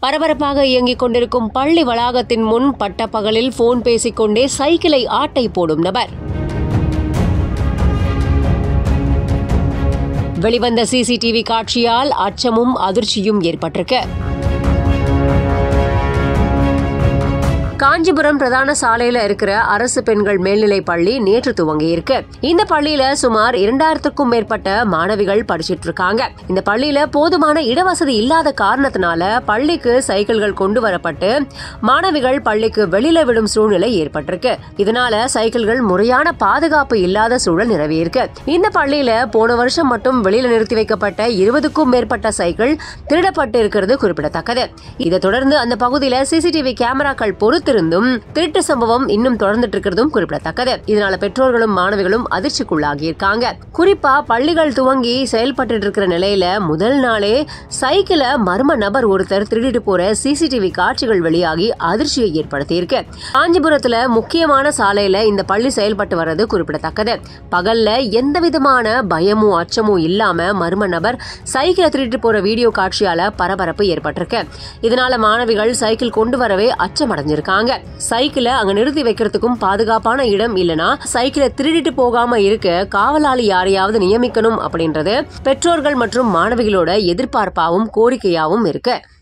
பரபரப்பாக இயங்கிக் கொண்டிருக்கும் பள்ளி வளாகத்தின் முன் பட்டப்பகலில் போன் பேசிக்கொண்டே சைக்கிளை ஆட்டை போடும் நபர் வெளிவந்த சிசிடிவி காட்சியால் அச்சமும் அதிர்ச்சியும் ஏற்பட்டிருக்கு காஞ்சிபுரம் பிரதான சாலையில இருக்கிற அரசு பெண்கள் மேல்நிலை பள்ளி நேற்று துவங்கி இருக்கு இந்த பள்ளியில சுமார் இரண்டாயிரத்துக்கும் மேற்பட்ட மாணவிகள் படிச்சிட்டு இருக்காங்க இந்த பள்ளியில போதுமான இடவசதி இல்லாத காரணத்தினால பள்ளிக்கு சைக்கிள்கள் கொண்டு வரப்பட்டு மாணவிகள் பள்ளிக்கு வெளியில விடும் சூழ்நிலை ஏற்பட்டிருக்கு இதனால சைக்கிள்கள் முறையான பாதுகாப்பு இல்லாத சூழல் நிலவியிருக்கு இந்த பள்ளியில போன வருஷம் மட்டும் வெளியில நிறுத்தி வைக்கப்பட்ட இருபதுக்கும் மேற்பட்ட சைக்கிள் திருடப்பட்டு இருக்கிறது குறிப்பிடத்தக்கது இதை தொடர்ந்து அந்த பகுதியில சிசிடிவி கேமராக்கள் பொறுத்திருந்தும் திருட்டு சம்பவம் இன்னும் தொடர்ந்துட்டு இருக்கிறதும் குறிப்பிடத்தக்கது இதனால பெற்றோர்களும் மாணவிகளும் அதிர்ச்சிக்குள்ளாகி இருக்காங்க குறிப்பா பள்ளிகள் துவங்கி செயல்பட்டு இருக்கிற நிலையில முதல் நாளே சைக்கிளை மர்ம நபர் ஒருத்தர் திருடிட்டு போற சிசிடிவி காட்சிகள் வெளியாகி அதிர்ச்சியை ஏற்படுத்தி இருக்கு காஞ்சிபுரத்துல முக்கியமான சாலையில இந்த பள்ளி செயல்பட்டு வர்றது குறிப்பிடத்தக்கது பகல்ல எந்த விதமான பயமும் அச்சமும் இல்லாம மர்ம நபர் சைக்கிளை திருடிட்டு போற வீடியோ காட்சியால பரபரப்பு ஏற்பட்டிருக்கு இதனால மாணவிகள் சைக்கிள் கொண்டு வரவே அச்சமடைஞ்சிருக்காங்க சைக்கிளை அங்க நிறுத்தி வைக்கிறதுக்கும் பாதுகாப்பான இடம் இல்லனா சைக்கிளை திருடிட்டு போகாம இருக்க காவலாளி யாரையாவது நியமிக்கணும் அப்படின்றது பெற்றோர்கள் மற்றும் மாணவிகளோட எதிர்பார்ப்பாவும் கோரிக்கையாவும் இருக்கு